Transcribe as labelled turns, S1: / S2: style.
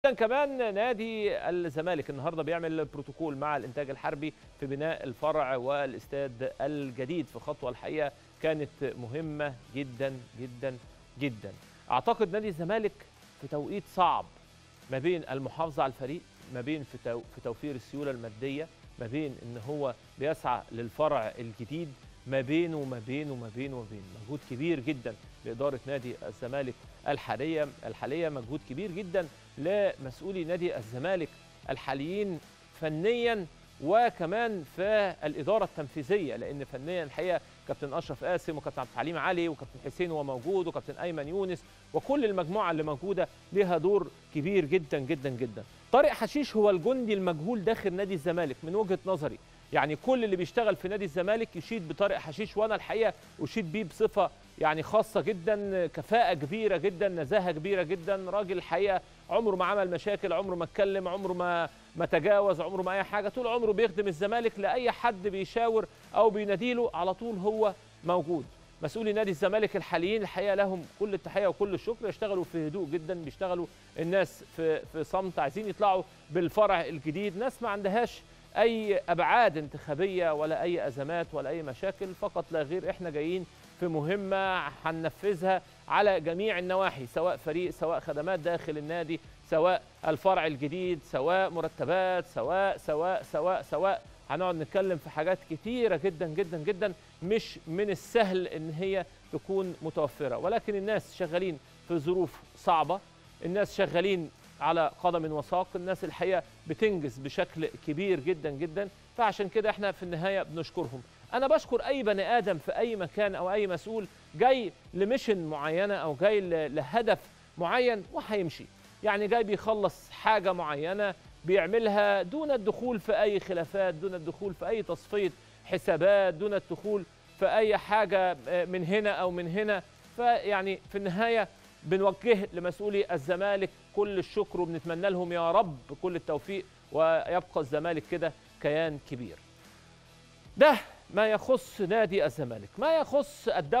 S1: كمان نادي الزمالك النهارده بيعمل بروتوكول مع الانتاج الحربي في بناء الفرع والاستاد الجديد في خطوه الحقيقه كانت مهمه جدا جدا جدا اعتقد نادي الزمالك في توقيت صعب ما بين المحافظه على الفريق ما بين في تو- في توفير السيوله الماديه ما بين ان هو بيسعى للفرع الجديد ما بينه وما بينه وما بينه وما بين مجهود كبير جدا لاداره نادي الزمالك الحاليه الحاليه مجهود كبير جدا لمسؤولي نادي الزمالك الحاليين فنيا وكمان في الاداره التنفيذيه لان فنيا الحقيقه كابتن اشرف قاسم وكابتن عبد الحليم علي وكابتن حسين هو موجود وكابتن ايمن يونس وكل المجموعه اللي موجوده ليها دور كبير جدا جدا جدا طارق حشيش هو الجندي المجهول داخل نادي الزمالك من وجهه نظري يعني كل اللي بيشتغل في نادي الزمالك يشيد بطارق حشيش وانا الحقيقه اشيد بيه بصفه يعني خاصه جدا كفاءه كبيره جدا نزاهه كبيره جدا راجل الحقيقه عمره ما عمل مشاكل عمره ما اتكلم عمره ما ما تجاوز عمره ما اي حاجه طول عمره بيخدم الزمالك لاي حد بيشاور او بيناديله على طول هو موجود مسؤولي نادي الزمالك الحاليين الحقيقه لهم كل التحيه وكل الشكر يشتغلوا في هدوء جدا بيشتغلوا الناس في في صمت عايزين يطلعوا بالفرع الجديد ناس ما عندهاش اي ابعاد انتخابيه ولا اي ازمات ولا اي مشاكل فقط لا غير احنا جايين في مهمه هننفذها على جميع النواحي سواء فريق سواء خدمات داخل النادي سواء الفرع الجديد سواء مرتبات سواء سواء سواء سواء هنقعد نتكلم في حاجات كتيره جدا جدا جدا مش من السهل ان هي تكون متوفره ولكن الناس شغالين في ظروف صعبه الناس شغالين على قدم وساق الناس الحقيقه بتنجز بشكل كبير جدا جدا فعشان كده احنا في النهايه بنشكرهم انا بشكر اي بني ادم في اي مكان او اي مسؤول جاي لميشن معينه او جاي ل- لهدف معين وهيمشي يعني جاي بيخلص حاجه معينه بيعملها دون الدخول في اي خلافات دون الدخول في اي تصفيه حسابات دون الدخول في اي حاجه آه، من هنا او من هنا فيعني في النهايه بنوجه لمسؤولي الزمالك كل الشكر وبنتمنى لهم يا رب كل التوفيق ويبقى الزمالك كده كيان كبير ده ما يخص نادي الزمالك ما يخص الدوري